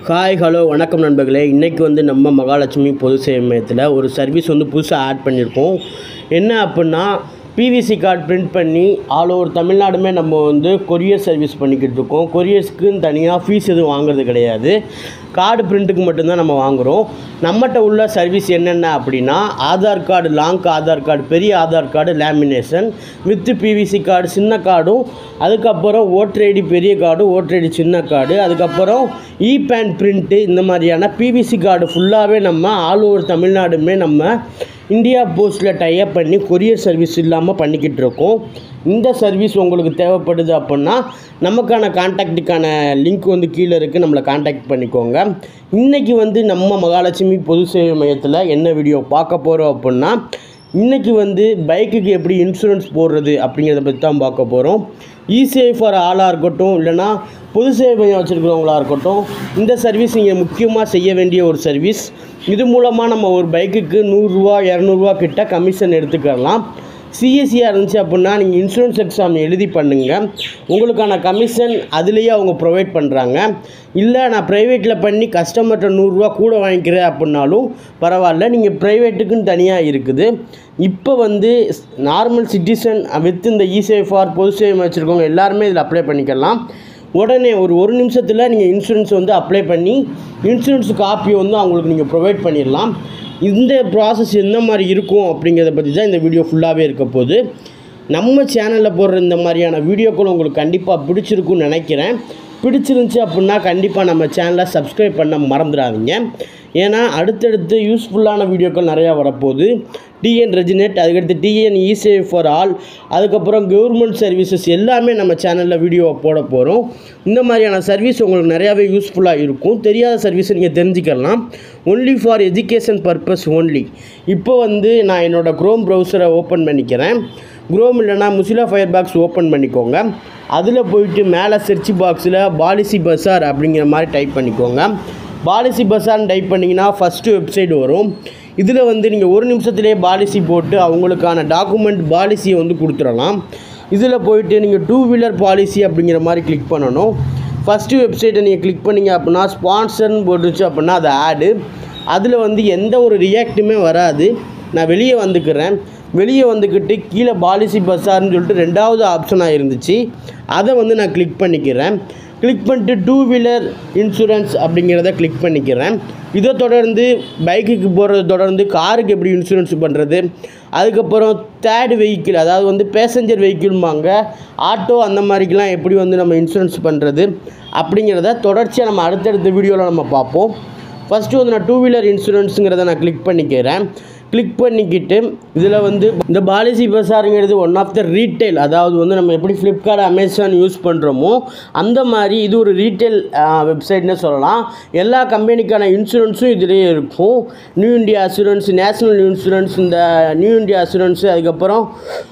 hi hello வணக்கம் நண்பர்களே இன்றைக்கி வந்து நம்ம மகாலட்சுமி பொது சேவை மையத்தில் ஒரு சர்வீஸ் வந்து புதுசாக ஆட் பண்ணியிருக்கோம் என்ன அப்படின்னா பிவிசி கார்டு பிரிண்ட் பண்ணி ஆல் ஓவர் தமிழ்நாடுமே நம்ம வந்து கொரியர் சர்வீஸ் பண்ணிக்கிட்டு இருக்கோம் கொரியர்ஸ்க்குன்னு தனியாக ஃபீஸ் எதுவும் வாங்குறது கிடையாது கார்டு பிரிண்ட்டுக்கு மட்டும்தான் நம்ம வாங்குகிறோம் நம்மகிட்ட உள்ள சர்வீஸ் என்னென்ன அப்படின்னா Aadhaar card long Aadhaar card பெரிய Aadhaar card lamination with PVC card சின்ன கார்டும் அதுக்கப்புறம் ஓட்டர் ஐடி பெரிய கார்டு ஓட்டர் ஐடி சின்ன கார்டு அதுக்கப்புறம் இ பேன் பிரிண்ட்டு இந்த மாதிரியான பிவிசி கார்டு ஃபுல்லாகவே நம்ம ஆல் ஓவர் தமிழ்நாடுமே நம்ம இந்தியா போஸ்ட்டில் டைப் பண்ணி கொரியர் சர்வீஸ் இல்லாமல் பண்ணிக்கிட்டு இருக்கோம் இந்த சர்வீஸ் உங்களுக்கு தேவைப்படுது அப்படின்னா நமக்கான கான்டாக்ட்டுக்கான லிங்க் வந்து கீழே இருக்குது நம்மளை கான்டாக்ட் பண்ணிக்கோங்க இன்றைக்கி வந்து நம்ம மகாலட்சுமி பொது சேவை மையத்தில் என்ன வீடியோ பார்க்க போகிறோம் அப்படின்னா இன்றைக்கி வந்து பைக்குக்கு எப்படி இன்சூரன்ஸ் போடுறது அப்படிங்கிறத பற்றி தான் பார்க்க போகிறோம் இசேஃப் ஃபார் ஆளாக இருக்கட்டும் இல்லைனா பொது சேவை மையம் வச்சுருக்கிறவங்களா இருக்கட்டும் இந்த சர்வீஸ் நீங்கள் முக்கியமாக செய்ய வேண்டிய ஒரு சர்வீஸ் இது மூலமாக நம்ம ஒரு பைக்குக்கு நூறுரூவா இரநூறுவா கிட்ட கமிஷன் எடுத்துக்கலாம் சிஎஸ்சியாக இருந்துச்சு அப்படின்னா நீங்கள் இன்சூரன்ஸ் எக்ஸாம் எழுதி பண்ணுங்கள் உங்களுக்கான கமிஷன் அதுலேயே அவங்க ப்ரொவைட் பண்ணுறாங்க இல்லை நான் ப்ரைவேட்டில் பண்ணி கஸ்டமர்கிட்ட நூறுரூவா கூட வாங்கிக்கிறேன் அப்படின்னாலும் பரவாயில்ல நீங்கள் ப்ரைவேட்டுக்குன்னு தனியாக இருக்குது இப்போ வந்து நார்மல் சிட்டிசன் வித் இந்த இசேஃபார் பொது சேவை வச்சுருக்கவங்க எல்லாருமே இதில் அப்ளை பண்ணிக்கலாம் உடனே ஒரு ஒரு நிமிஷத்தில் நீங்கள் இன்சூரன்ஸ் வந்து அப்ளை பண்ணி இன்சூரன்ஸ் காப்பி வந்து அவங்களுக்கு நீங்கள் ப்ரொவைட் பண்ணிடலாம் இந்த ப்ராசஸ் எந்த மாதிரி இருக்கும் அப்படிங்கிறத பற்றி தான் இந்த வீடியோ ஃபுல்லாகவே இருக்க போகுது நம்ம சேனலில் போடுற இந்த மாதிரியான வீடியோக்கள் உங்களுக்கு கண்டிப்பாக பிடிச்சிருக்குன்னு நினைக்கிறேன் பிடிச்சிருந்துச்சி அப்படின்னா கண்டிப்பாக நம்ம சேனலை சப்ஸ்கிரைப் பண்ண மறந்துடாதீங்க ஏன்னா அடுத்தடுத்து யூஸ்ஃபுல்லான வீடியோக்கள் நிறையா வரப்போகுது டிஎன் ரெஜினேட் அதுக்கடுத்து டிஎன் இசேவ் ஃபார் ஆல் அதுக்கப்புறம் கவர்மெண்ட் சர்வீசஸ் எல்லாமே நம்ம சேனலில் வீடியோவை போட போகிறோம் இந்த மாதிரியான சர்வீஸ் உங்களுக்கு நிறையாவே யூஸ்ஃபுல்லாக இருக்கும் தெரியாத சர்வீஸை நீங்கள் தெரிஞ்சுக்கலாம் only for education purpose only இப்போ வந்து நான் என்னோடய க்ரோம் ப்ரௌசரை ஓப்பன் பண்ணிக்கிறேன் குரோம் இல்லைனா முசிலா ஃபயர் பாக்ஸ் ஓப்பன் பண்ணிக்கோங்க அதில் போயிட்டு மேலே சர்ச் பாக்ஸில் பாலிசி பஸார் அப்படிங்கிற மாதிரி டைப் பண்ணிக்கோங்க பாலிசி பஸார்னு டைப் பண்ணிங்கன்னா ஃபஸ்ட்டு வெப்சைட் வரும் இதில் வந்து நீங்கள் ஒரு நிமிஷத்துலேயே பாலிசி போட்டு அவங்களுக்கான டாக்குமெண்ட் பாலிசியை வந்து கொடுத்துடலாம் இதில் போயிட்டு நீங்கள் டூ வீலர் பாலிசி அப்படிங்கிற மாதிரி கிளிக் பண்ணணும் ஃபஸ்ட்டு வெப்சைட்டை நீங்கள் கிளிக் பண்ணீங்க அப்படின்னா ஸ்பான்சர்னு போட்டுருச்சு அப்படின்னா அது ஆடு அதில் வந்து எந்த ஒரு ரியாக்ட்டுமே வராது நான் வெளியே வந்துக்கிறேன் வெளியே வந்துக்கிட்டு கீழே பாலிசி பஸ்ஸார்னு சொல்லிட்டு ரெண்டாவது ஆப்ஷனாக இருந்துச்சு அதை வந்து நான் கிளிக் பண்ணிக்கிறேன் கிளிக் பண்ணிட்டு டூ வீலர் இன்சூரன்ஸ் அப்படிங்கிறத கிளிக் பண்ணிக்கிறேன் இதை தொடர்ந்து பைக்குக்கு போகிறது தொடர்ந்து காருக்கு எப்படி இன்சூரன்ஸ் பண்ணுறது அதுக்கப்புறம் தேர்ட் வெஹிக்கிள் அதாவது வந்து பேசஞ்சர் வெஹிக்கிள்பாங்க ஆட்டோ அந்த மாதிரிக்கெலாம் எப்படி வந்து நம்ம இன்சூரன்ஸ் பண்ணுறது அப்படிங்கிறத தொடர்ச்சியாக நம்ம அடுத்தடுத்த வீடியோவில் நம்ம பார்ப்போம் ஃபஸ்ட்டு வந்து நான் டூ வீலர் இன்சூரன்ஸுங்கிறத நான் கிளிக் பண்ணிக்கிறேன் கிளிக் பண்ணிக்கிட்டு இதில் வந்து இந்த பாலிசி பஸாருங்கிறது ஒன் ஆஃப் த ரீட்டைல் அதாவது வந்து நம்ம எப்படி ஃப்ளிப்கார்ட் அமேசான் யூஸ் பண்ணுறோமோ அந்த மாதிரி இது ஒரு ரீட்டைல் வெப்சைட்னு சொல்லலாம் எல்லா கம்பெனிக்கான இன்சூரன்ஸும் இதிலேயே இருக்கும் new India assurance national insurance இந்த நியூ இந்தியா அசூரன்ஸு அதுக்கப்புறம்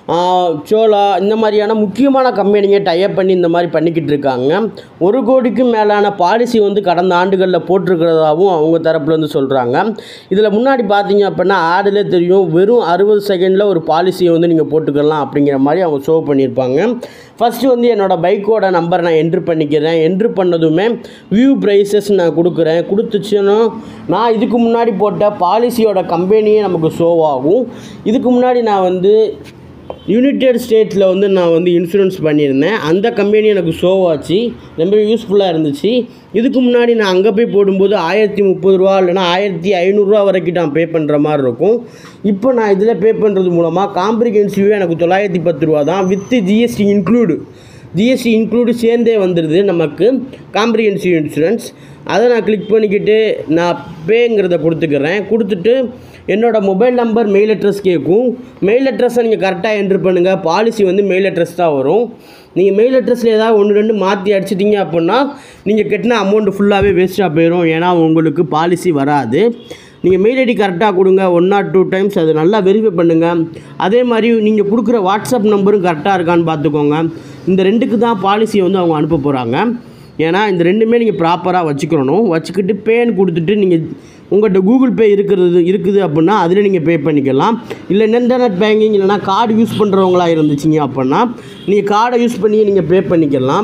சோலா இந்த மாதிரியான முக்கியமான கம்பெனிங்க டைப் பண்ணி இந்த மாதிரி பண்ணிக்கிட்டு இருக்காங்க ஒரு கோடிக்கும் மேலான பாலிசி வந்து கடந்த ஆண்டுகளில் போட்டிருக்கிறதாகவும் அவங்க தரப்புலேருந்து சொல்கிறாங்க இதில் முன்னாடி பார்த்தீங்க அப்படின்னா ஆடில் தெரியும் வெறும் அறுபது செகண்டில் ஒரு பாலிசியை வந்து நீங்கள் போட்டுக்கலாம் அப்படிங்கிற மாதிரி அவங்க ஷோ பண்ணியிருப்பாங்க ஃபஸ்ட்டு வந்து என்னோடய பைக்கோட நம்பரை நான் என்ட்ரு பண்ணிக்கிறேன் என்ட்ரு பண்ணதுமே வியூ ப்ரைஸஸ் நான் கொடுக்குறேன் கொடுத்துச்சுன்னா நான் இதுக்கு முன்னாடி போட்ட பாலிசியோட கம்பெனியே நமக்கு ஷோ ஆகும் இதுக்கு முன்னாடி நான் வந்து யுனைடெட் ஸ்டேட்ஸில் வந்து நான் வந்து இன்சூரன்ஸ் பண்ணியிருந்தேன் அந்த கம்பெனி எனக்கு ஷோ ஆச்சு ரொம்ப யூஸ்ஃபுல்லாக இருந்துச்சு இதுக்கு முன்னாடி நான் அங்கே போய் போடும்போது ஆயிரத்தி முப்பது ரூபா இல்லைனா ஆயிரத்தி ஐநூறுரூவா வரைக்கும் நான் பே பண்ணுற மாதிரி இருக்கும் இப்போ நான் இதில் பே பண்ணுறது மூலமாக காம்ப்ரிஹென்சிவே எனக்கு தொள்ளாயிரத்தி பத்து ரூபா தான் with GST include GST include சேர்ந்தே வந்துடுது நமக்கு காம்ப்ரிஹென்சிவ் இன்சூரன்ஸ் அதை நான் கிளிக் பண்ணிக்கிட்டு நான் பேங்கிறத கொடுத்துக்கிறேன் கொடுத்துட்டு என்னோடய மொபைல் நம்பர் மெயில் அட்ரஸ் கேட்கும் மெயில் அட்ரஸை நீங்கள் கரெக்டாக என்ட்ரு பண்ணுங்கள் பாலிசி வந்து மெயில் அட்ரஸ் தான் வரும் நீங்கள் மெயில் அட்ரஸில் ஏதாவது ஒன்று ரெண்டு மாற்றி அடிச்சிட்டிங்க அப்படின்னா நீங்கள் கட்டின அமௌண்ட் ஃபுல்லாகவே வேஸ்ட்டாக போயிடும் ஏன்னா உங்களுக்கு பாலிசி வராது நீங்கள் மெயில் ஐடி கரெக்டாக கொடுங்க ஒன் ஆர் டூ டைம்ஸ் அதை நல்லா வெரிஃபை பண்ணுங்கள் அதே மாதிரி நீங்கள் கொடுக்குற வாட்ஸ்அப் நம்பரும் கரெக்டாக இருக்கான்னு பார்த்துக்கோங்க இந்த ரெண்டுக்கு தான் பாலிசியை வந்து அவங்க அனுப்ப போகிறாங்க ஏன்னா இந்த ரெண்டுமே நீங்கள் ப்ராப்பராக வச்சுக்கிறணும் வச்சுக்கிட்டு பேன்னு கொடுத்துட்டு நீங்கள் உங்கள்கிட்ட கூகுள் பே இருக்கிறது இருக்குது அப்படின்னா அதில் நீங்கள் பே பண்ணிக்கலாம் இல்லை இன்டர்நெட் பேங்கிங் இல்லைனா கார்டு யூஸ் பண்ணுறவங்களா இருந்துச்சிங்க அப்படின்னா நீங்கள் கார்டை யூஸ் பண்ணி நீங்கள் பே பண்ணிக்கலாம்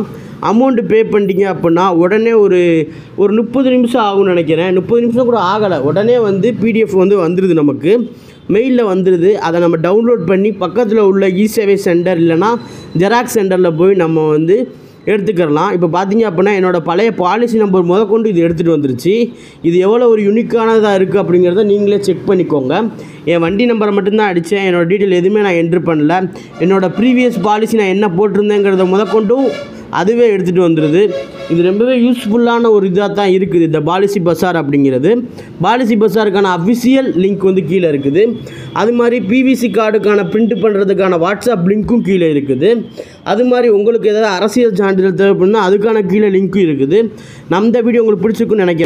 அமௌண்ட்டு பே பண்ணிட்டீங்க அப்படின்னா உடனே ஒரு ஒரு முப்பது நிமிஷம் ஆகும்னு நினைக்கிறேன் முப்பது நிமிஷம் கூட ஆகலை உடனே வந்து பிடிஎஃப் வந்து வந்துடுது நமக்கு மெயிலில் வந்துடுது அதை நம்ம டவுன்லோட் பண்ணி பக்கத்தில் உள்ள இ சேவை சென்டர் இல்லைன்னா ஜெராக்ஸ் சென்டரில் போய் நம்ம வந்து எடுத்துக்கிறலாம் இப்போ பார்த்தீங்க அப்படின்னா என்னோடய பழைய பாலிசி நம்பர் முதற்கொண்டு இது எடுத்துகிட்டு வந்துருச்சு இது எவ்வளோ ஒரு யூனிக்கானதாக இருக்குது அப்படிங்கிறத நீங்களே செக் பண்ணிக்கோங்க என் வண்டி நம்பரை மட்டும்தான் அடித்தேன் என்னோடய டீட்டெயில் எதுவுமே நான் என்ட்ரு பண்ணல என்னோடய ப்ரீவியஸ் பாலிசி நான் என்ன போட்டிருந்தேங்கிறத முதற்கொண்டும் அதுவே எடுத்துகிட்டு வந்துடுது இது ரொம்பவே யூஸ்ஃபுல்லான ஒரு இதாக தான் இருக்குது இந்த பாலிசி பஸார் அப்படிங்கிறது பாலிசி பஸாருக்கான அஃபிஷியல் லிங்க் வந்து கீழே இருக்குது அது மாதிரி பிவிசி கார்டுக்கான பிரிண்ட் பண்ணுறதுக்கான வாட்ஸ்அப் லிங்க்கும் கீழே இருக்குது அது மாதிரி உங்களுக்கு ஏதாவது அரசியல் சான்றிதழ் தேவைப்படுனா அதுக்கான கீழே லிங்க்கும் இருக்குது நம்ம வீடியோ உங்களுக்கு பிடிச்சிருக்குன்னு நினைக்கிறேன்